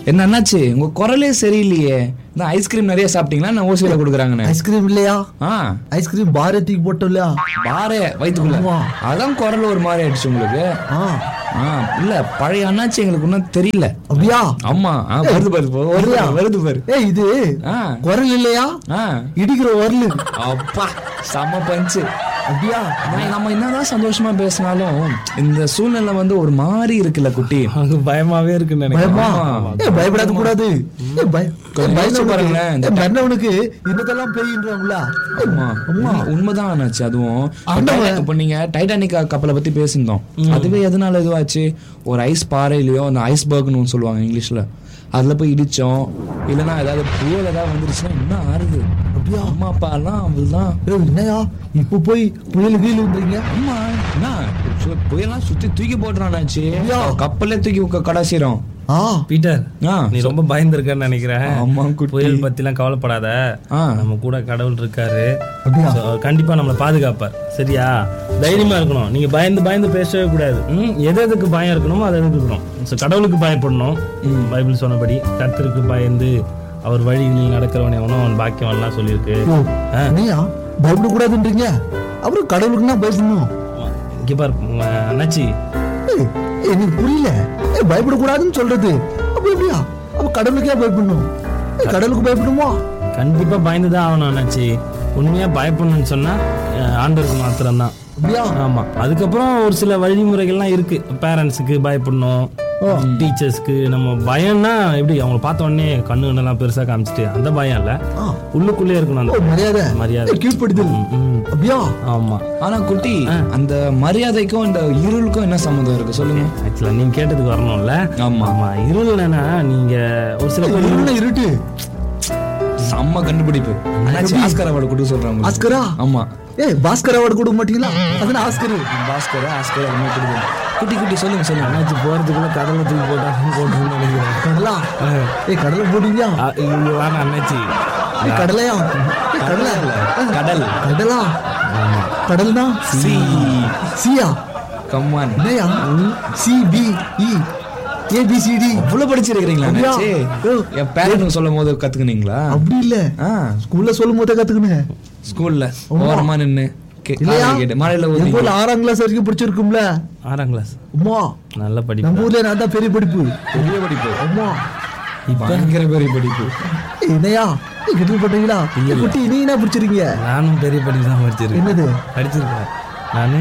என்ன என்னாச்சு உங்க குரலே சரியில்லையே இந்த ஐஸ்கிரீம் நிறைய சாப்பிட்டீங்களா நான் ஓசியில கொடுக்குறாங்கன்னு ஐஸ்கிரீம் இல்லையா ஆ ஐஸ்கிரீம் பாரே தூக்கி போட்டோம் இல்லையா பாரே வயிற்றுக்குள்ள ஆமா. அதான் குரல் ஒரு மாதிரி ஆயிடுச்சு உங்களுக்கு ஆ ஆ இல்ல பழைய அண்ணாச்சி எங்களுக்கு இன்னும் தெரியல அப்படியா ஆமா ஆ, வருது பாரு இப்போ, வருது இல்லையா? பாரு, வருது பாரு ஏய் இது ஆ குரல் இல்லையா ஆ இடிக்கிற வரலு அப்பா செம பஞ்சு அப்படியா நான் நம்ம என்னதான் சந்தோஷமா பேசினாலும் இந்த சூழ்நிலை வந்து ஒரு மாதிரி இருக்குல்ல குட்டி அவனுக்கு பயமாவே இருக்குன்னு பயமா நினைக்கிறேன் ஏ பயப்படாத கூடாது ஏ பய கொஞ்சம் யோசிச்சு பாருங்களேன், இந்த மன்னவனுக்கு இன்னதெல்லாம் பேயின்றாங்களா ஆமா உண்மை- உண்மைதான் ஆனாச்சு அதுவும் ஆண்டவன். இப்போ நீங்க டைட்டானிக் கப்பலை பத்தி பேசியிருந்தோம் அதுவே எதனால இதுவாச்சு ஒரு ஐஸ் பாறையிலயோ அந்த ஐஸ்பர்க்னு ஒன்று சொல்லுவாங்க இங்கிலீஷ்ல அதுல போய் இடிச்சோம் இல்லைன்னா ஏதாவது புயல் ஏதாவது வந்துருச்சுன்னா என்ன ஆறுது அப்படியா அம்மா அப்பா எல்லாம் அவள்தான் ஏய், என்னையா இப்ப போய் புயல் கீழுன்றீங்க அம்மா என்ன சு- புயல்லாம் சுத்தி தூக்கி போட்டுறானாச்சு ஐயா. கப்பலே தூக்கி உக்க கடைசிரும் ஆ பீட்டர் ஆ நீ ரொம்ப பயந்துருக்கன்னு நினைக்கிறேன் ஆமா, குட்டி. புயல் பத்திலாம் கவலைப்படாத ஆ. நம்ம கூட கடவுள் இருக்காரு அப்படியா So, கண்டிப்பா நம்மளை பாதுகாப்பார் சரியா தைரியமா இருக்கணும் நீங்க பயந்து பயந்து பேசவே கூடாது ம், எது எதுக்கு பயம் இருக்கணுமோ அதை எதுக்கு இருக்கணும் ஸோ கடவுளுக்கு பயப்படணும் பைபிள் சொன்னபடி கர்த்தருக்கு பயந்து அவர் வழிகளில் நடக்கிறவன் எவனோ அவன் பாக்கியவன்லாம் சொல்லியிருக்கு ஓ ஆ. என்னையா பயப்பட கூடாதுன்றீங்க அப்புறம் கடவுளுக்குன்னா பயப்படணும் இங்க பாரு உம், அண்ணாச்சி ஏய், எனக்கு புரியல ஏய், பயப்படக்கூடாதுன்னு சொல்றது அப்ப எப்படியா அப்ப கடவுளுக்கே பயப்படணும் ஏய், கடவுளுக்கு பயப்படணுமா கண்டிப்பா பயந்து தான் ஆகணும் அண்ணாச்சி உண்மையா பயப்படணும்னு சொன்னா அஹ், ஆண்டவருக்கு மாத்திரம்தான் அப்படியா ஆமா அதுக்கப்புறம் ஒரு சில வழிமுறைகள்லாம் இருக்கு பேரண்ட்ஸுக்கு பயப்படணும் டீச்சர்ஸ்க்கு நம்ம பயம்னா எப்படி அவங்கள பார்த்த உடனே கண்ணு கண்ணெல்லாம் பெருசா காமிச்சிட்டு அந்த பயம் இல்ல ஆ. உள்ளுக்குள்ளே இருக்கணும் ஓ அந்த மரியாதை மரியாதை. ஏய், கீழ்ப்படுதல் ம், அப்படியா ஆமா ஆனா குட்டி அந்த மரியாதைக்கும் இந்த இருளுக்கும் என்ன சம்மந்தம் இருக்கு சொல்லுங்க ஆக்சுவலா நீங்க கேட்டதுக்கு வரணும்ல ஆமா ஆமா இருள் என்னன்னா நீங்க ஒரு சில பேர் இருட்டுனா இருட்டு செம்ம கண்டுபிடிப்பு அண்ணாச்சி ஆஸ்கர் அவார்டு கொடுக்க சொல்றாங்க ஆஸ்கரா ஆமா ஏய் பாஸ்கர் அவார்டு கொடுக்க மாட்டீங்களா அதுனா ஆஸ்கர் பாஸ்கர் ஆஸ்கர் எல்லாமே கொடுக்கும் குட்டி குட்டி சொல்லுங்க சொல்லுங்க அண்ணாச்சி போறதுக்குள்ள கடலை தூக்கி போட்டாங்க போட்டு நினைக்கிறேன் கடலா ஏய் கடலை போடுவியா ஆ, இங்க வாங்க அண்ணாச்சி ஏய் கடலையா ஏய் கடலை கடல் கடலா கடல்னா சி சியா கம்மான் என்னையா C B E A B C D இவ்வளவு படிச்சிருக்கீங்களா அப்படியா? அண்ணாச்சி ஓ. என் பேரண்ட் சொல்லும் போது கத்துக்குனீங்களா அப்படி இல்ல ஆ ஸ்கூல்ல சொல்லும் போதே கத்துக்கினேன் ஸ்கூல்ல ஓரமா நின்னு கே- இல்லையா காதை கேட்டு மழையில எங்க ஊதி ஊர்ல ஆறாம் கிளாஸ் வரைக்கும் படிச்சிருக்கும்ல ஆறாம் கிளாஸ் அம்மா நல்ல படிப்பு நம்ம ஊர்ல நான் தான் பெரிய படிப்பு பெரிய படிப்பு அம்மா பயங்கர பெரிய படிப்பு ஏய், என்னையா ஏய், கெட்டு போட்டீங்களா ஏய், குட்டி நீ என்ன படிச்சிருக்கீங்க நானும் பெரிய படிப்பு தான் படிச்சிருக்கேன் என்னது படிச்சிருக்கேன் நானு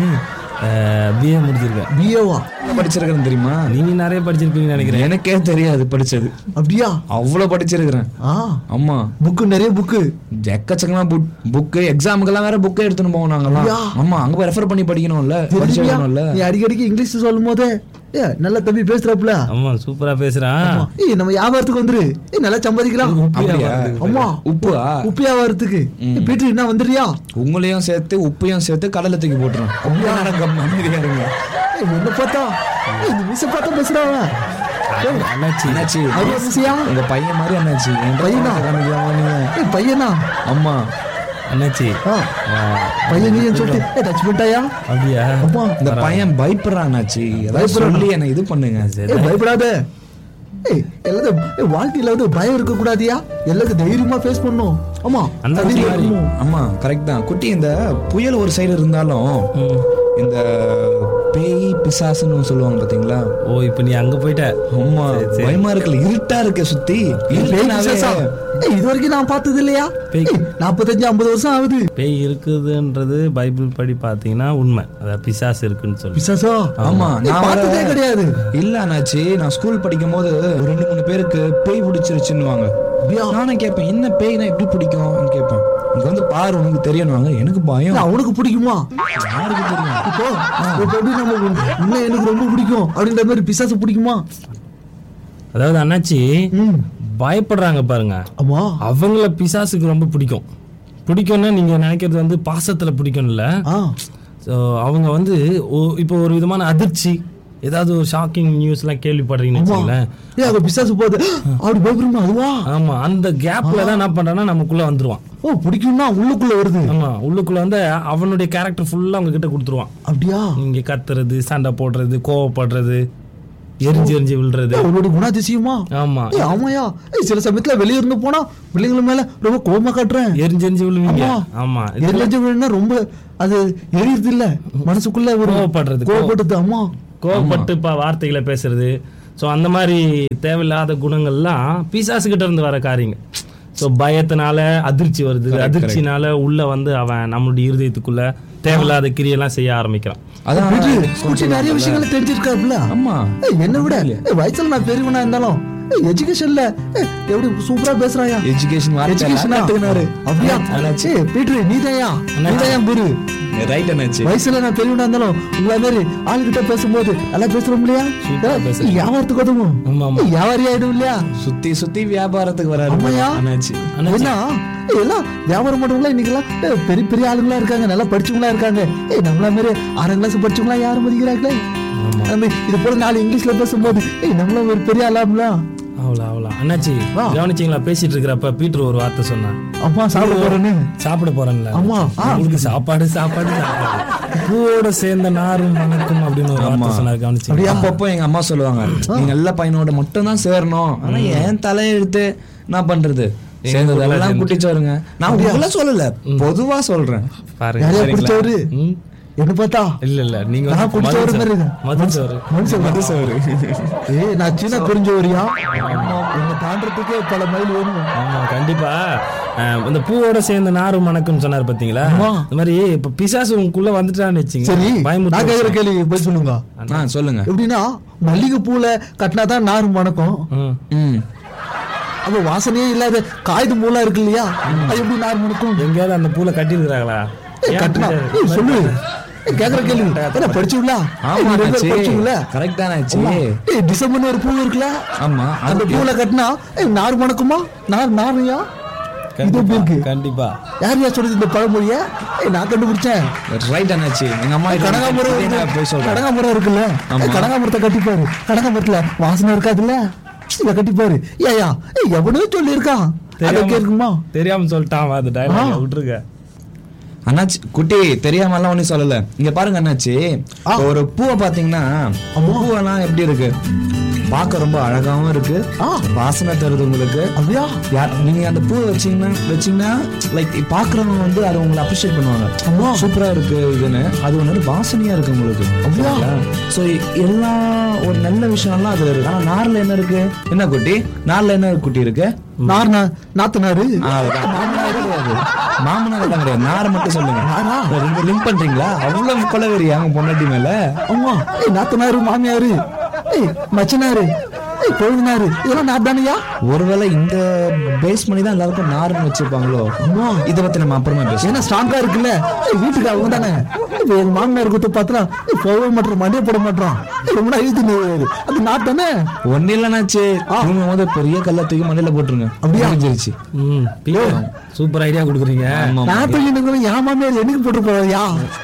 பிஏ முடிச்சிருக்கேன் பிஏவா படிச்சிருக்கிறேன் தெரியுமா நீங்க நிறைய படிச்சிருப்பீங்கன்னு நினைக்கிறேன் எனக்கே தெரியாது படிச்சது அப்படியா அவ்வளவு படிச்சிருக்கிறேன் ஆ ஆமா புக்கு நிறைய புக்கு எக்கச்சக்கமா புக்கு எக்ஸாமுக்கெல்லாம் வேற புக்கே எடுத்துன்னு போவோம் நாங்கெல்லாம் அப்படியா? ஆமா அங்க போய் ரெஃபர் பண்ணி படிக்கணும்ல படிச்சு தெரியுமியா? வரணும்ல நீ அடிக்கடிக்கு இங்கிலீஷ் சொல்லும் போதே ஏ நல்ல தம்பி பேசுறாப்புல ஆமா சூப்பரா பேசுறான் ஏய் நம்ம வியாபாரத்துக்கு வந்துரு ஏய் நல்லா சம்பாதிக்கலாம் அப்படியா அம்மா உப்புவா உப்பு வியாபாரத்துக்கு ஏய், பீட்டர் என்ன வந்துறியா உங்களையும் சேர்த்து உப்பையும் சேர்த்து கடலை தூக்கி போட்டுரும் ரொம்ப நேரம் கம்மி அமைதியா இருங்க ஏய், என்ன பார்த்தா ஏய், இந்த மிஸ் பார்த்தா பேசுறாங்க அண்ணாச்சி என்னாச்சு அது மிஸ்ஸியா உங்க பையன் மாதிரி என்னாச்சு என் பையனா? காமிக்காம நீங்க ஏய் பையனா அம்மா அண்ணாச்சி ஆ ஆ, பையன் நீ சொல்லிட்டு ஏய் டச் பண்ணிட்டாயா அப்படியா அம்மா இந்த பையன் பயப்படுறானாச்சு ஏதாவது சொல்லி என்ன இது பண்ணுங்க ஏய் பயப்படாத ஏய் எல்லாத்தையும் ஏய் வாழ்க்கையில வந்து பயம் இருக்க கூடாதியா எல்லாத்தையும் தைரியமா ஃபேஸ் பண்ணும் ஆமா அந்த தண்ணி மாதிரி. இருக்கணும். ஆமா கரெக்ட் தான் குட்டி இந்த புயல் ஒரு சைடு இருந்தாலும் இந்த பேய் பிசாசுன்னு சொல்லுவாங்க பாத்தீங்களா ஓ இப்ப நீ அங்க போயிட்ட ஆமா சரி, சரி. பயமா இருக்குல்ல இருட்டா இருக்கு சுத்தி ஏய், பேய் இருட்டுனாவே- பிசாசா? ஏய், இது வரைக்கும் நான் பார்த்தது இல்லையா பேய். ஏய், நாற்பத்தஞ்சு ஐம்பது வருஷம் ஆகுது பேய் இருக்குதுன்றது பைபிள் படி பாத்தீங்கன்னா உண்மை அதாவது பிசாசு இருக்குன்னு சொல்லி பிசாசா ஆமா ஏய், நான் பார்த்ததே வர- கிடையாது இல்ல அண்ணாச்சி நான் ஸ்கூல் படிக்கும் போது ஒரு ரெண்டு மூணு பேருக்கு பேய் பிடிச்சிருச்சுன்னுவாங்க அப்படியா? நானும் கேட்பேன் என்ன பேய்னா எப்படி பிடிக்கும் கேட்பேன் இங்க வந்து பாரு உனக்கு தெரியணுவாங்க எனக்கு பயம் ஏய், அவனுக்கு பிடிக்குமா யாருக்கு தெரியும் இப்போ இப்போ எப்படி நம்ம இன்னும் எனக்கு ரொம்ப பிடிக்கும் அப்படின்ற மாதிரி பிசாசு பிடிக்குமா அதாவது அண்ணாச்சி ம் பயப்படுறாங்க பாருங்க ஆமா அவங்கள பிசாசுக்கு ரொம்ப பிடிக்கும் பிடிக்கும்னா நீங்க நினைக்கிறது வந்து பாசத்துல பிடிக்கும்ல ஆ ஸோ அவங்க வந்து ஒ- இப்போ ஒரு விதமான அதிர்ச்சி ஏதாவது ஒரு ஷாக்கிங் நியூஸ்லாம் கேள்விப்படுறீங்கன்னு ஆமா வச்சுங்களேன் ஏய் அது பிசாசு போகுது அப்படி பயப்படுமா அதுவா ஆமா அந்த கேப்ல தான் என்ன பண்றான்னா நமக்குள்ள வந்துருவான் ஓ பிடிக்கும்னா உள்ளுக்குள்ள வருது ஆமா உள்ளுக்குள்ள வந்து அவனுடைய கேரக்டர் ஃபுல்லா அவங்க கிட்ட கொடுத்துருவான் அப்படியா நீங்க கத்துறது சண்டை போடுறது கோவப்படுறது எரிஞ்சு எரிஞ்சு விழுறது அவரோட குணாதிசயமா ஆமா ஏய், ஆமாயா ஏய், சில சமயத்துல வெளிய இருந்து போனா பிள்ளைங்கள மேல ரொம்ப கோபமா காட்டுறேன் எரிஞ்சு எரிஞ்சு விழுவீங்க ஆமா. ஆமா எரிஞ்சு விழுனா ரொம்ப அது எரியுது இல்ல மனசுக்குள்ள ஒரு கோவப்படுறது, கோவப்படுது அம்மா கோவப்பட்டு பா வார்த்தைகளை பேசுறது ஸோ அந்த மாதிரி தேவையில்லாத குணங்கள்லாம் பிசாசு கிட்ட இருந்து வர காரியங்க ஸோ பயத்தினால அதிர்ச்சி வருது அதிர்ச்சினால உள்ள வந்து அவன் நம்மளுடைய இருதயத்துக்குள்ள தேவையில்லாத கிரியெல்லாம் செய்ய ஆரம்பிக்கிறான் அதான் வீட்டு குட்டி நிறைய விஷயங்களை தெரிஞ்சிருக்காருல ஆமா ஏய், என்ன விட ஏய், வயசுல நான் பெரியவனா இருந்தாலும் எஜுகேஷன்ல எப்படி சூப்பரா பேசுறாயா எஜுகேஷன் எஜுகேஷனா அப்படியா அண்ணாச்சி. ஏய், பீட்ரு நீதாயா நீதாயா குரு ரைட் அண்ணாச்சி வயசுல நான் பெரியவனா இருந்தாலும் உங்களை மாதிரி ஆளுகிட்ட பேசும்போது நல்லா பேசுறோம் இல்லையா சூப்பரா ஏய், பேசுறீங்க. வியாபாரத்துக்கு உதவும் ஆமா, ஆமா. ஏய், வியாபாரி ஆயிடும் இல்லையா சுத்தி சுத்தி வியாபாரத்துக்கு வராரு ஆமாயா? அண்ணாச்சி என்ன ஏய், எல்லாம் வியாபாரம் பண்ணுறவங்களா இன்னைக்கெல்லாம் ஏய், பெரிய பெரிய ஆளுங்களா இருக்காங்க நல்லா படிச்சவங்களா இருக்காங்க ஏய் நம்மள மாதிரி ஆறாம் கிளாஸ் படிச்சவங்களா யாரும் மதிக்கிறாங்களே ஆமா நம்ம இது போல நாலு இங்கிலீஷ்ல பேசும்போது ஏய் நம்மளும் ஒரு பெரிய ஆளாம்ல அவ்வளோ அவ்வளோ அண்ணாச்சி ஆ. கவனிச்சிங்களா பேசிட்டு இருக்கிறப்ப பீட்டர் ஒரு வார்த்தை சொன்னான் அம்மா சாப்பிட போறேன்னு சாப்பிட போறேன்ல ஆமா, ஆ. உங்களுக்கு சாப்பாடு சாப்பாடு சாப்பாடு பூவோட சேர்ந்த நாரும் வணக்கம் அப்படின்னு ஒரு வார்த்தை சொன்னார் கவனிச்சிங்க அப்படியா? அப்பப்போ எங்க அம்மா சொல்லுவாங்க நீ நல்ல பையனோட மட்டும் தான் சேரணும் ஆனா என் தலையெழுத்து நான் பண்றது சேர்ந்ததெல்லாம் குட்டிச்சோருங்க நான் உங்களை சொல்லல பொதுவா சொல்றேன் பாருங்க யாரையா சரிங்களா? பிடிச்சவரு ம். என்ன பார்த்தா இல்ல இல்ல நீங்க நான் வந்து பிடிச்சவரு மது மாதிரி சோறு. இருக்கேன். மது சோறு மனுஷன் மனுஷன் ஏய் நான் சின்ன புரிஞ்சவரியா என்ன தாண்டறதுக்கே பல மைல் வேணும் ஆமா கண்டிப்பா அஹ், இந்த பூவோட சேர்ந்த நாரும் மணக்கும்னு சொன்னார் பாத்தீங்களா ஆமா. இந்த மாதிரி இப்ப பிசாசு உங்களுக்குள்ள வந்துட்டான்னு வச்சுங்க சரி நான் பயமுறுத்த கேக்குற கேள்வி போய் சொல்லுங்க ஆ சொல்லுங்க எப்படின்னா மல்லிகை பூல கட்டினாதான் நார் மணக்கும் ம். ம் அப்ப வாசனையே இல்லாத காகித மூலா இருக்கு இல்லையா அது எப்படி நார் மணக்கும் எங்கேயாவது அந்த பூல கட்டி இருக்கிறாங்களா ஏய், கட்டினா ஏய், சொல்லு ஏய், கேக்குற கேள்வி என்ன படிச்சுங்களா ஆமா படிச்சுங்களா கரெக்ட் தானே ஆச்சு ஏய் டிசம்பர்னு ஒரு பூ இருக்குல்ல ஆமா அந்த அது பூல கட்டினா ஏய், நார் மணக்குமா நார் நாரையா இது எப்படி இருக்கு கண்டிப்பா யார் யார் சொல்றது இந்த பழமொழிய ஏய் நான் கண்டுபிடிச்சேன் ரைட் அண்ணாச்சி எங்க அம்மா கிட்ட கனகாமரம் வந்து இருக்கு. போய் சொல்றேன் கனகாமரம் இருக்குல்ல ஆமா. ஏய், கனகாமரத்தை கட்டிப்பாரு கனகாமரத்துல வாசனை இருக்காதுல்ல இத கட்டிப்பாரு ஏயா ஏய் எவனோ சொல்லியிருக்கான் அதை தெரியாம கேட்குமா தெரியாம சொல்லிட்டான் அவன் அந்த டைலாக் விட்டுருக்க அண்ணாச்சி குட்டி தெரியாம எல்லாம் ஒண்ணும் சொல்லல இங்க பாருங்க அண்ணாச்சி ஆ. ஒரு பூவை பாத்தீங்கன்னா பூவெல்லாம் எப்படி இருக்கு பார்க்க ரொம்ப அழகாவும் இருக்கு ஆ. வாசனை தருது உங்களுக்கு அப்படியா யார் நீங்க அந்த பூ வச்சீங்கன்னா வச்சீங்கன்னா லைக் பாக்குறவங்க வந்து அதை உங்களை அப்ரிஷியேட் பண்ணுவாங்க ஆமா. சூப்பரா இருக்கு இதுன்னு அது ஒன்று வாசனையா இருக்கு உங்களுக்கு அப்படியா? ஸோ எல்லா ஒரு நல்ல விஷயம்லாம் அதுல இருக்கு ஆனா நார்ல என்ன இருக்கு என்ன குட்டி நார்ல என்ன குட்டி இருக்கு நார் நா- நாத்தனாரு ஆ, அதுதான். மாமனார் கிடையாது மாமனார் எல்லாம் கிடையாது நாரை மட்டும் சொல்லுங்க நாரா? நீங்க லிங்க் பண்றீங்களா அவ்வளவு கொலவெறியா அவங்க பொண்டாட்டி மேல ஆமா ஏய் நாத்தனாரு மாமியாரு ஏய் மச்சனாரு ஏய் கொழுந்தனாரு இதெல்லாம் நார் தானையா ஒருவேளை இந்த பேஸ் பண்ணி தான் எல்லாருக்கும் நாருன்னு வச்சிருப்பாங்களோ ஆமா இதை பத்தி நம்ம அப்புறமா பேசுவோம் ஏன்னா ஸ்ட்ராங்கா இருக்குல்ல ஏய், வீட்டுக்கு அவங்க தானே இப்ப எங்க மாமனார் குத்து பார்த்தா போகவே மாட்டோம் மண்டிய போட மாட்டோம் ஏய், ரொம்ப நாள் இழுத்து நிறுவுது. அது நாட் தானே ஒன்னு இல்லைனாச்சு தூங்கும் போது பெரிய கல்ல தூக்கி மண்ணில போட்டுருங்க அப்படியா? முடிஞ்சிருச்சு ம் பீட்டர் சூப்பர் ஐடியா கொடுக்குறீங்க ஆமா நான் தூக்கி நிற்கிறேன் என் மாமியார் எனக்கு போட்டு போயா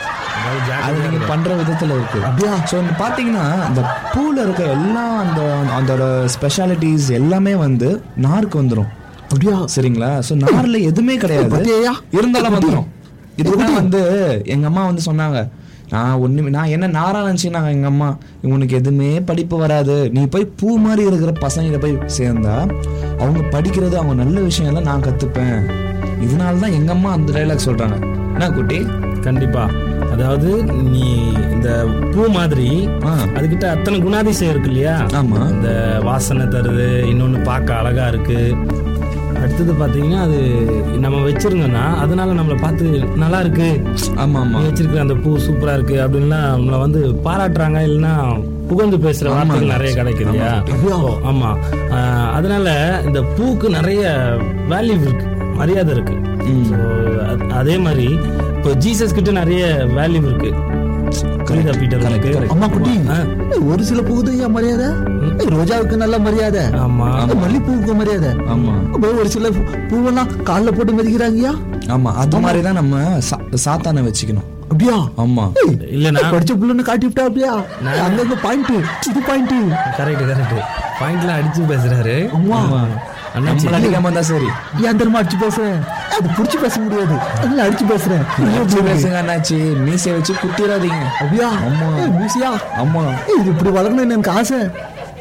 அது நீங்க பண்ற விதத்துல இருக்கு அப்படியா? சோ இந்த பாத்தீங்கன்னா இந்த பூல இருக்க எல்லா அந்த அதோட ஸ்பெஷாலிட்டிஸ் எல்லாமே வந்து நாருக்கு வந்துரும் அப்படியா சரிங்களா சோ நார்ல எதுவுமே கிடையாது பத்தியா? இருந்தாலும் வந்துரும் இதுதான் வந்து எங்க அம்மா வந்து சொன்னாங்க நான் ஒண்ணுமே நான் என்ன நாரா நினைச்சுனாங்க எங்க அம்மா உனக்கு எதுவுமே படிப்பு வராது நீ போய் பூ மாதிரி இருக்கிற பசங்க போய் சேர்ந்தா அவங்க படிக்கிறது அவங்க நல்ல விஷயம் எல்லாம் நான் கத்துப்பேன் இதனால தான் எங்க அம்மா அந்த டைலாக் சொல்றாங்க என்ன குட்டி கண்டிப்பா அதாவது நீ இந்த பூ மாதிரி ஆ. அதுகிட்ட அத்தனை குணாதிசயம் இருக்கு இல்லையா ஆமா இந்த வாசனை தருது இன்னொன்னு பார்க்க அழகா இருக்கு அடுத்தது பாத்தீங்கன்னா அது நம்ம வச்சிருந்தோம்னா அதனால நம்மளை பார்த்து நல்லா இருக்கு ஆமா ஆமா நீ வச்சிருக்கிற அந்த பூ சூப்பரா இருக்கு அப்படின்லாம் நம்மளை வந்து பாராட்டுறாங்க இல்லைன்னா புகழ்ந்து பேசுற வார்த்தைகள் நிறைய கிடைக்குது இல்லையா ஓ, ஆமா ஆஹ், அதனால இந்த பூக்கு நிறைய வேல்யூ இருக்கு மரியாதை இருக்கு So, அ- அதே மாதிரி இப்போ ஜீசஸ் கிட்ட நிறைய வேல்யூ இருக்கு புரியுதா பீட்டர் உனக்கு? அம்மா குட்டி ஆ. ஏய், ஒரு சில பூவுக்கு ஏன் மரியாதை ஏய், ரோஜாவுக்கு நல்ல மரியாதை ஆமா ஏய், மல்லிப்பூவுக்கு மரியாதை ஆமா அப்ப ஒரு சில பூ- பூவெல்லாம் கால்ல போட்டு மிதிக்கிறாங்கயா ஆமா அது மாதிரி தான் நம்ம சா- சாத்தானை வச்சுக்கணும் அப்படியா ஆமா ஏய், இல்லனா படிச்ச புள்ளுன்னு காட்டி விட்டா அப்படியா ஏய், அங்கங்க பாயிண்ட் இது பாயிண்ட் கரெக்ட் கரெக்ட் பாயிண்ட்லாம் அடிச்சு பேசுறாரு அம்மா அண்ணாச்சி நம்மள அடிக்காம இருந்தா சரி ஏன் தெரியுமா அடிச்சு பேசுறேன் அது புடிச்சு பேச முடியாது அதனால அடிச்சு பேசுறேன் அடிச்சு பேசுங்க அண்ணாச்சி மீசைய வச்சு குத்திராதீங்க அப்படியா ஆமா. ஏய், மீசியா ஆமா ஏய், இது இப்படி வளரணும்னு எனக்கு ஆசை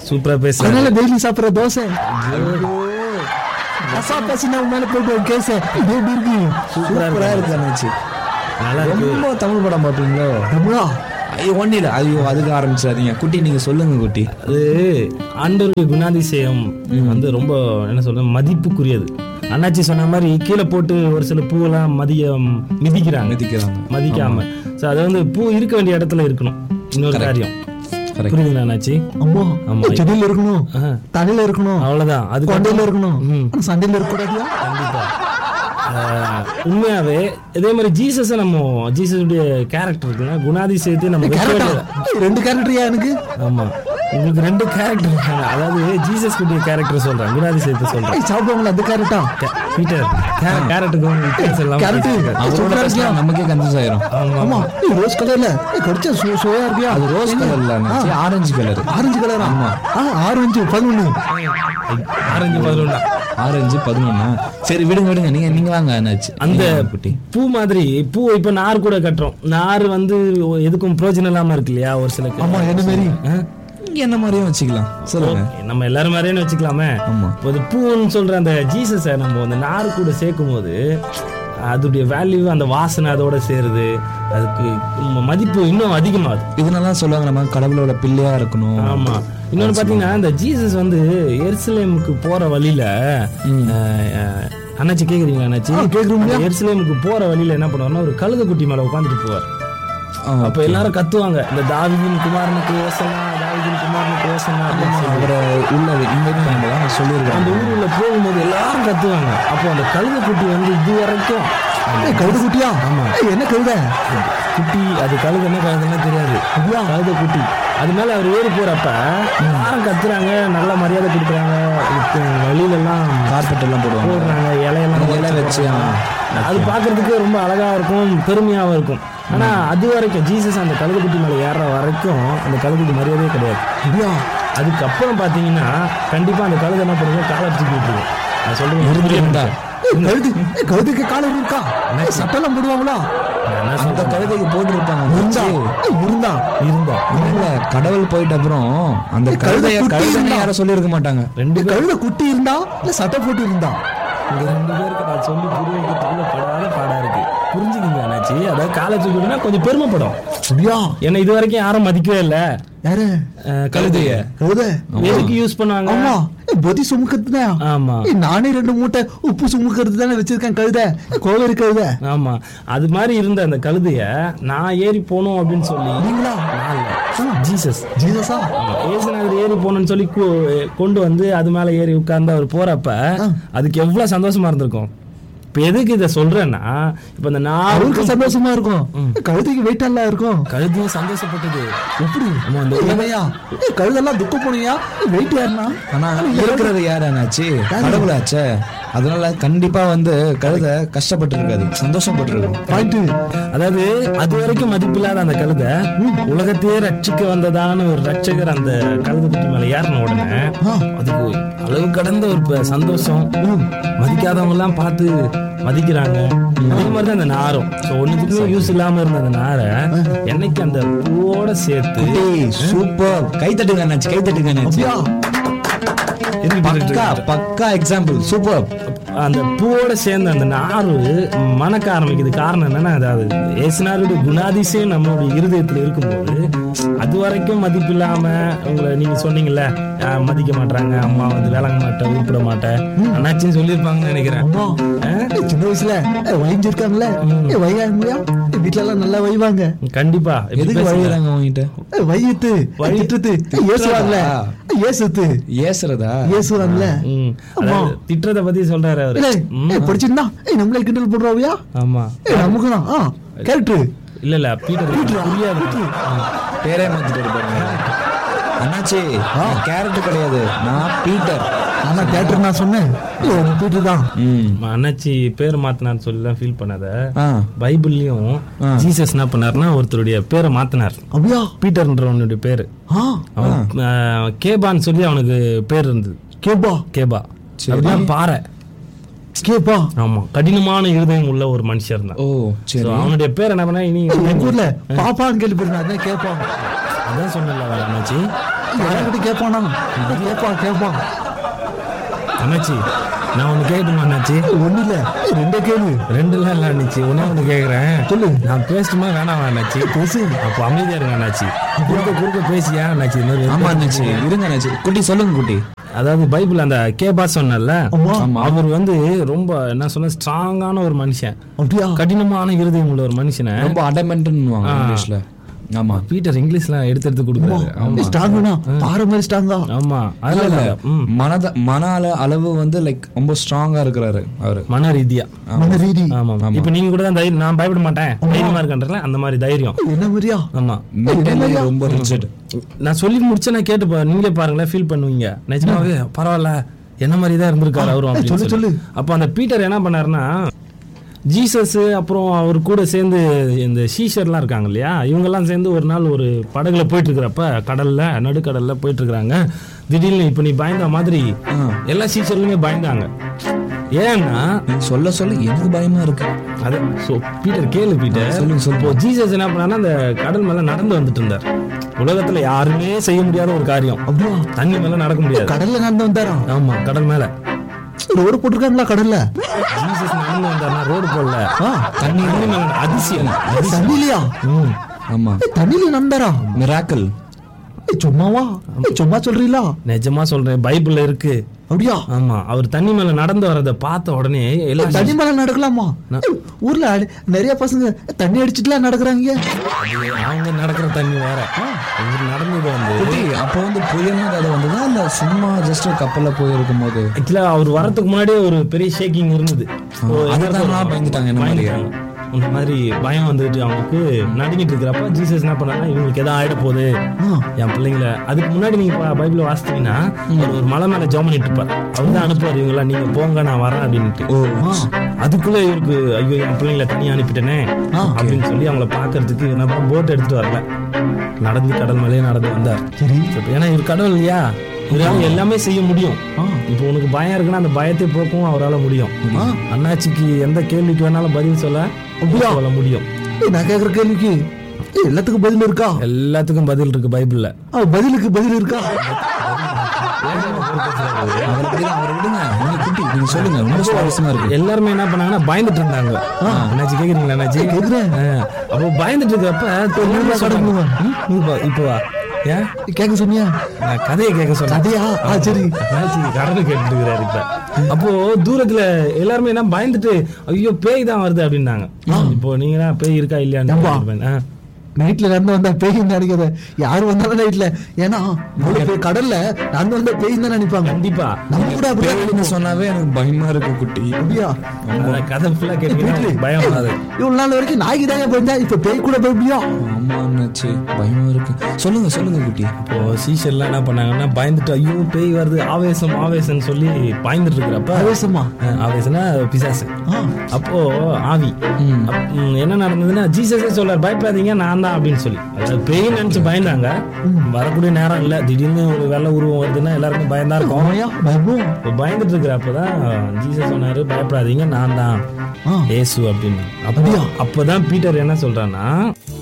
சூப்பரா பேசுறாரு அதனால டெய்லி சாப்பிடுற தோசை அசா பேசினா உன் மேல போயிட்டு ஒரு கேஸ் இது எப்படி இருக்கு சூப்பரா சூப்பரா இருக்கு இருக்கு அண்ணாச்சி நல்லா இருக்கு ரொம்ப தமிழ் படம் பார்ப்பீங்களோ தமிழா ஐயோ ஒன்றும் இல்லை ஐயோ அதுக்கு ஆரம்பிச்சிடாதீங்க குட்டி நீங்க சொல்லுங்க குட்டி அது ஆண்டவருடைய குணாதிசயம் வந்து ரொம்ப என்ன சொல்ற மதிப்புக்குரியது அண்ணாச்சி சொன்ன மாதிரி கீழே போட்டு ஒரு சில பூவெல்லாம் மதிய மிதிக்கிறாங்க மிதிக்கிறாங்க மதிக்காம சோ அது வந்து பூ இருக்க வேண்டிய இடத்துல இருக்கணும் இன்னொரு காரியம் Correct. புரியுதுங்களா அண்ணாச்சி அம்மா ஆமா. செடியில இருக்கணும் ஆஹா. தலையில இருக்கணும் அவ்வளவுதான் அது கொண்டையில இருக்கணும் ம். ஆனா சண்டையில இருக்க கூடாதியா கண்டிப்பா ஆஹ், உண்மையாவே இதே மாதிரி ஜீசஸ் நம்ம ஜீசஸுடைய கேரக்டர் இருக்குல்ல குணாதிசயத்தை நம்ம வைக்க கேரக்டா வேண்டியது- ரெண்டு கேரக்டரியா எனக்கு ஆமா உங்களுக்கு ரெண்டு கேரக்டர் இருக்காங்க அதாவது ஜீசஸ் குட்டிய கேரக்டர் சொல்றேன் குணாதிசயத்தை சொல்றேன் ஏய், சாப்பிடுவாங்களா அந்த கேரக்டா கே- பீட்டர் கேரட்டுக்கும் வித்தியாசம் இல்லாம கேரட் பேசியிருக்காரு. அவரோட பேசினா நமக்கே கன்ஃபியூஸ் ஆயிரும் ஆமா ஆமா ஏய், ரோஸ் கலர்ல ஏய், கடிச்சா சு- சுவையா இருக்கியா அது ரோஸ் கலர்ல அண்ணாச்சி ஆரஞ்சு கலர் ஆரஞ்சு கலரா ஆ ஆரஞ்சு பதினொன்னு ஆரஞ்சு பதினொன்னா ஆரஞ்சு பதினொன்னா சரி விடுங்க விடுங்க நீங்க நீங்க வாங்க அண்ணாச்சி அந்த நீங்க வாங்க குட்டி பூ மாதிரி பூ இப்ப நார் கூட கட்டுறோம் நார் வந்து எதுக்கும் பிரயோஜனம் இல்லாம இருக்கு இல்லையா ஒரு சில ஆமா என்ன மாரி நீங்க என்ன மாதிரியும் வச்சுக்கலாம் சொல்லுங்க நம்ம எல்லாரும் மாதிரியே வச்சுக்கலாமே ஆமா இப்போ இது பூன்னு சொல்ற அந்த ஜீசஸை நம்ம அந்த நார் கூட சேர்க்கும் போது அதோடைய வேல்யூ அந்த வாசனை அதோட சேருது அதுக்கு ம- மதிப்பு இன்னும் அதிகமாகுது இதனால சொல்லுவாங்க நம்ம கடவுளோட பிள்ளையா இருக்கணும் ஆமா இன்னொன்னு பாத்தீங்கன்னா இந்த ஜீசஸ் வந்து எருசலேமுக்கு போற வழியில அஹ், அஹ், அண்ணாச்சி கேக்குறீங்களா அண்ணாச்சி கேக்குறோம் அந்த எருசலேமுக்கு போற வழியில என்ன பண்ணுவாருன்னா ஒரு கழுத குட்டி மேல உட்காந்துட்டு போவார் ஆ, அப்ப எல்லாரும் கத்துவாங்க இந்த தாவிதின் குமாரனுக்கு யோசனா தாவிதின் குமாரனுக்கு யோசனா அப்படின்னு சொல்லி. அவரை உள்ள இன்வைட் பண்ணும்போது நான் சொல்லியிருக்கேன் அந்த ஊருல போகும்போது எல்லாரும் கத்துவாங்க அப்போ அந்த கழுத குட்டி வந்து இது வரைக்கும் ஏய், கழுது குட்டியா ஆமா. ஏய், என்ன கழுத குட்டி அது கழுது என்ன கழுதுன்னு தெரியாது கழுத குட்டி அது மேல அவர் ஏறி போறப்ப எல்லாரும் கத்துறாங்க நல்ல மரியாதை கொடுக்குறாங்க இப்போ வழியில எல்லாம் கார்பெட் எல்லாம் போடுவாங்க போடுறாங்க இலையெல்லாம் இலை வச்சு ஆ. அது பார்க்கிறதுக்கு ரொம்ப அழகா இருக்கும் பெருமையாவும் இருக்கும் ஆனா அது வரைக்கும் ஜீசஸ் அந்த கழுதுக்குட்டி மேல ஏறுற வரைக்கும் அந்த கழுதுக்கு மரியாதையே கிடையாது அப்படியா அதுக்கப்புறம் பாத்தீங்கன்னா கண்டிப்பா அந்த கழுது என்ன பண்ணுங்க காலை தூக்கி விட்டுருவோம் நான் சொல்றேன் இருந்தா. ஏய், கழுது ஏய், கழுதுக்கு காலர் இருக்கா ஏய், சட்டெல்லாம் போடுவாங்களா என்ன அந்த சொல்றேன் கழுதைக்கு போட்டிருப்பாங்க இருந்தா ஏய், இருந்தா இருந்தா இல்ல கடவுள் போயிட்ட அப்புறம் அந்த கழுதைய குட்டி கழுதைன்னு இருந்தா. யாரும் சொல்லியிருக்க மாட்டாங்க ரெண்டு ஏய், கழுத குட்டி இருந்தா இல்ல சட்டை போட்டு இருந்தா இந்த ரெண்டு பேருக்கு நான் சொல்லி புரிய வைக்கிறதுக்குள்ள படாத பாடா இருக்கு புரிஞ்சுக்கிங்க அண்ணாச்சி அதாவது காலை தூக்கினா கொஞ்சம் பெருமைப்படும் அப்படியா ஏன்னா இது வரைக்கும் யாரும் மதிக்கவே இல்ல யாரு அஹ், கழுதைய கழுத எதுக்கு யூஸ் பண்ணுவாங்க ஆமா ஏய், பொதி சுமுக்கிறது ஆமா ஏய், நானே ரெண்டு மூட்டை உப்பு சுமுக்கிறது தானே வச்சிருக்கேன் கழுத ஏய், கோவேரி கழுத ஆமா அது மாதிரி இருந்த அந்த கழுதைய நான் ஏறி போகணும் அப்படின்னு சொல்லி நீங்களா நான் இல்ல. ஜீசஸ் ஜீசஸா ஆமா, இயேசுநாதர் ஏறி போகணும்னு சொல்லி கொ- கொண்டு வந்து அது மேல ஏறி உட்கார்ந்து அவர் போறப்ப அதுக்கு எவ்வளவு சந்தோஷமா இருந்திருக்கும் இப்ப எதுக்கு இதை சொல்றேன்னா இப்ப இந்த அவருக்கு நாலு சந்தோஷமா இருக்கும் ஏய், கழுதைக்கு வெயிட் எல்லாம் இருக்கும் கழுதையும் சந்தோஷப்பட்டது எப்படி ஆமா, அந்த இல்லையா ஏய், கழுதெல்லாம் துக்கம் போனியா வெயிட் யாருனா ஆனா இருக்கிறது யார் ஆனாச்சு கடவுளாச்சே அதனால கண்டிப்பா வந்து கழுதை கஷ்டப்பட்டு இருக்காது சந்தோஷப்பட்டு இருக்கும் பாயிண்ட் அதாவது அது வரைக்கும் மதிப்பில்லாத அந்த கழுதை உலகத்தையே ரட்சிக்க வந்ததான ஒரு ரட்சகர் அந்த கழுதை குட்டி மேல ஏறின உடனே அதுக்கு அளவு கடந்த ஒரு ப- சந்தோஷம் மதிக்காதவங்க எல்லாம் பார்த்து மதிக்கிறாங்க அதே மாதிரி தான் அந்த நாரும் ஸோ ஒன்றுத்துக்குமே யூஸ் இல்லாம இருந்த அந்த நாரை என்னைக்கு அந்த பூவோட சேர்த்து சூப்பர் கை தட்டுங்க அண்ணாச்சி கை தட்டுங்க அண்ணாச்சி எதுக்கு இப்படி பக்கா பக்கா எக்ஸாம்பிள் சூப்பர் அந்த பூவோட சேர்ந்த அந்த நாறு மணக்க ஆரம்பிக்குது காரணம் என்னன்னா அதாவது ஏசுனாருடைய குணாதிசயம் நம்மளுடைய இருதயத்துல இருக்கும்போது அது வரைக்கும் மதிப்பு இல்லாம உங்களை நீங்க சொன்னீங்கல்ல "ஆஹ், மதிக்க மாட்டாங்க அம்மா வந்து விளங்க மாட்டேன் உருப்பிட மாட்டேன் அண்ணாச்சின்னு சொல்லியிருப்பாங்கன்னு நினைக்கிறேன் அம்மா ஏய், சின்ன வயசுல ஏய், வயஞ்சிருக்காங்கல்ல ஏய், வையாங்கயா வீட்டுல எல்லாம் நல்லா வைவாங்க கண்டிப்பா எப்படி எதுக்கு பேசுங்க? வழிகிறாங்க உங்ககிட்ட ஏய், வையத்து வயிற்றுத்து ஏசுவாங்கல்ல ஏசுத்து ஏசுறதா ஏசுவாங்கல்ல ம், அதாவது திட்டுறத பத்தி சொல்றாரு அவரு இல்ல ம், ஏய், படிச்சிருந்தா ஏய் நம்மளே கிண்டல் பண்றோவியா ஆமா ஏய் நமக்கு தான் ஆ கேரக்டர் இல்ல இல்ல பீட்டர் புரியாது பேரே மாத்திட்டு பாருங்க அண்ணாச்சி கேரட் கிடையாது நான் பீட்டர் ஆனா கேரக்டர் நான் சொன்னேன் ஏய், உன் பீட்டர் தான் ம் அண்ணாச்சி பேர் மாத்தினான்னு சொல்லி ஃபீல் பண்ணாத ஆ பைபிள்லயும் ஜீசஸ் என்ன பண்ணாருன்னா ஒருத்தருடைய பேரை மாத்தினார் அப்படியா பீட்டர்ன்றவனுடைய பேரு ஆ அவன் ஆஹ், கேபான்னு சொல்லி அவனுக்கு பேர் இருந்தது கேப்பா கேபா அப்படின்னா பாறை கேப்பா ஆமா கடினமான இருதயம் உள்ள ஒரு மனுஷன் தான் ஓ சரி So, அவனுடைய பேர் என்ன பண்ணா இனி எங்க ஊர்ல பாப்பான்னு கேள்விப்படுறேன் அதான் கேப்பா அதான் சொன்னல அண்ணாச்சி எல்லார்கிட்ட கேட்பானா கேட்பான் கேட்பான் அண்ணாச்சி நான் ஒன்று கேட்கட்டுமா அண்ணாச்சி ஒண்ணு இல்ல ரெண்டே கேளு ரெண்டுலாம் இல்லை அண்ணாச்சி ஒன்றே ஒன்று கேட்குறேன் சொல்லு. நான் பேசட்டுமா வேணாமா அண்ணாச்சி பேசு அப்போ அமைதியா இருங்க அண்ணாச்சி குறுக்க குறுக்க பேசியா அண்ணாச்சி இந்த மாதிரி ஆமா அண்ணாச்சி இருங்க அண்ணாச்சி குட்டி சொல்லுங்க குட்டி அதாவது பைபிள் அந்த கேபா சொன்னல ஆமா அவர் வந்து ரொம்ப என்ன சொன்ன ஸ்ட்ராங்கான ஒரு மனுஷன் அப்படியா கடினமான இருதயம் உள்ள ஒரு மனுஷனை ரொம்ப அடமெண்ட்னுவாங்க இங்கிலீஷ்ல ஆமா பீட்டர் இங்கிலீஷ்லாம் எடுத்து எடுத்து கொடுக்குறாரு ஸ்ட்ராங்குனா பாறை மாதிரி ஸ்ட்ராங்கா ஆமா அதனால இல்ல. ம். மனத மன அள அளவு வந்து லைக் ரொம்ப ஸ்ட்ராங்கா இருக்கிறாரு அவரு மன ரீதியா மன ரீதி ஆமா இப்ப நீங்க கூட தான் தைரியம் நான் பயப்பட மாட்டேன் தைரியமா இருக்கன்றல அந்த மாதிரி தைரியம் என்ன மாதிரியா ஆமா மென்டலி ரொம்ப ரிஜிட் நான் சொல்லி முடிச்சா நான் கேட்டு பா- நீங்களே பாருங்களேன் ஃபீல் பண்ணுவீங்க நிஜமாவே பரவாயில்ல என்ன மாதிரி தான் இருந்திருக்காரு அவரும் அப்படின்னு சொல்லு, சொல்லி. அப்ப அந்த பீட்டர் என்ன பண்ணாருன்னா ஜீசஸ் அப்புறம் அவர் கூட சேர்ந்து இந்த சீஷர்லாம் இருக்காங்க இல்லையா இவங்கெல்லாம் சேர்ந்து ஒரு நாள் ஒரு படகுல போயிட்டு இருக்கிறப்ப கடல்ல நடுக்கடல்ல போயிட்டு இருக்கிறாங்க திடீர்னு இப்ப நீ பயந்த மாதிரி எல்லா சீஷர்லுமே பயந்தாங்க ஏன்னா நீங்க சொல்ல சொல்ல எனக்கு பயமா இருக்கு அது ஸோ பீட்டர் கேளு பீட்டர் சொல்லுங்க, சொல்லுங்க. இப்போ ஜீசஸ் என்ன பண்ணாருன்னா அந்த கடல் மேல நடந்து வந்துட்டு இருந்தார் உலகத்துல யாருமே செய்ய முடியாத ஒரு காரியம் அப்படியா தண்ணி மேல நடக்க முடியாது கடல்ல நடந்து வந்தாரா ஆமா கடல் மேல ரோடு போட்டிருக்காங்களா கடல்ல ஜீசஸ் நடந்து வந்தாருன்னா ரோடு போடல ஆ, தண்ணி தண்ணி மேல அதிசயம் தண்ணிலையா ம். ஆமா ஏய், தண்ணியில நடந்தாரா மிராக்கல் ஏய், சும்மாவா ஏய், சும்மா சொல்றீங்களா நிஜமா சொல்றேன் பைபிள்ல இருக்கு அப்படியா ஆமா அவர் தண்ணி மேல நடந்து வரத பார்த்த உடனே எல்லா தண்ணி மேல நடக்கலாமா ஏய், ஊர்ல அடி- நிறைய பசங்க தண்ணி அடிச்சுட்டுலாம் நடக்கிறாங்க அவங்க நடக்கிற தண்ணி வேற இவர் நடந்தது வந்து குட்டி அப்போ வந்து புயல்னா அது வந்ததா இல்ல சும்மா ஜஸ்ட் கப்பல்ல போயிருக்கும் போது ஆக்சுவலா அவர் வரதுக்கு முன்னாடியே ஒரு பெரிய ஷேக்கிங் இருந்தது ஓ, அதுதான் பயந்துட்டாங்க என்ன மாதிரியா? பயந்துட்டாங்க. இந்த மாதிரி பயம் வந்துட்டு அவங்களுக்கு நடுங்கிட்டு இருக்கிறப்ப ஜீசஸ் என்ன பண்ணாருன்னா இவங்களுக்கு எதாவது ஆயிட போகுது என் பிள்ளைங்கள அதுக்கு முன்னாடி நீங்க ப- பைபிள் வாசித்தீங்கன்னா அவர் ஒரு மலை மேல ஜோம் பண்ணிட்டு இருப்பார் அவர் தான் அனுப்புவார் இவங்களா நீங்க போங்க நான் வரேன் அப்படின்ட்டு அதுக்குள்ள இவருக்கு ஐயோ என் பிள்ளைங்களை தனியா அனுப்பிட்டேனே அப்படின்னு சொல்லி அவங்கள பாக்குறதுக்கு என்ன பண்ண போட் எடுத்துட்டு வரல நடந்து கடல் மேலேயே நடந்து வந்தார் சரி ஏன்னா இவர் கடவுள் இல்லையா இவரால் எல்லாமே செய்ய முடியும் இப்போ உனக்கு பயம் இருக்குன்னா அந்த பயத்தை போக்கவும் அவரால் முடியும் அண்ணாச்சிக்கு எந்த கேள்விக்கு வேணாலும் பதில் சொல்ல சொல்ல முடியும் ஏய், நான் கேக்குற கேள்விக்கு ஏய், எல்லாத்துக்கும் பதில் இருக்கா எல்லாத்துக்கும் பதில் இருக்கு பைபிள்ல ஆ, பதிலுக்கு பதில் இருக்கா அவரை விடுங்க அவரை விடுங்க நீங்க குட்டி நீங்க சொல்லுங்க ரொம்ப சுவாரஸ்யமா இருக்கு எல்லாருமே என்ன பண்ணாங்கன்னா பயந்துட்டு இருந்தாங்க அண்ணாச்சி கேக்குறீங்களா அண்ணாச்சி கேக்குறேன். ஆ, அப்போ பயந்துட்டு இருக்கப்ப நூறுபா கடனுங்க. ம், நூறுபா இப்போ வா ஏன் கேட்க சொன்னியா நான் கதையை கேட்க சொன்னேன் கதையா ஆ சரி அண்ணாச்சி கடன் கேட்டுட்டு இருக்கிறாரு இப்ப அப்போ தூரத்துல எல்லாருமே என்ன பயந்துட்டு ஐயோ பேய் தான் வருது அப்படின்னாங்க இப்போ நீங்க பேய் இருக்கா இல்லையான்னு ஏம்பா? கேட்டுருப்பேன். ஆ. நைட்ல நடந்து வந்தா பேய் நினைக்காத யாரும் வந்தாலும் நைட்ல ஏன்னா இவ்வளவு பெரிய கடல்ல நடந்து வந்தா பேய் தான் நினைப்பாங்க கண்டிப்பா நம்ம கூட அப்படியே பேருன்னு சொன்னாவே எனக்கு பயமா இருக்கு குட்டி அப்படியா அந்த கதை ஃபுல்லா கேட்டீங்கன்னா பயம் வராது இவ்வளவு நாள் வரைக்கும் நாய்க்கு தான் போயிருந்தா இப்ப பேய் கூட பயப்படியா ஆமா அண்ணாச்சி பயமா இருக்கு சொல்லுங்க சொல்லுங்க குட்டி இப்போ சீஷர்லாம் என்ன பண்ணாங்கன்னா பயந்துட்டு ஐயோ பேய் வருது ஆவேசம் ஆவேசம்னு சொல்லி பயந்துட்டு இருக்கிறப்ப ஆவேசமா ஆ, ஆவேசம்னா பிசாசு ஆ. அப்போ ஆவி அப்- ம், என்ன நடந்ததுன்னா ஜீசஸே சொல்றாரு பயப்படாதீங்க நான் தான் அப்படின்னு சொல்லி அதாவது பேய் நினைச்சு பயந்தாங்க வரக்கூடிய நேரம் இல்ல திடீர்னு ஒரு வெள்ள உருவம் வருதுன்னா எல்லாருக்கும் பயந்தா இருக்கும் ஆமாயா பயப்படும் இப்போ பயந்துட்டு இருக்கிறப்பதான் ஜீசஸ் சொன்னாரு பயப்படாதீங்க நான் தான் ஆ. ஏசு அப்படின்னு அப்போ அப்பதான் பீட்டர் என்ன சொல்றான்னா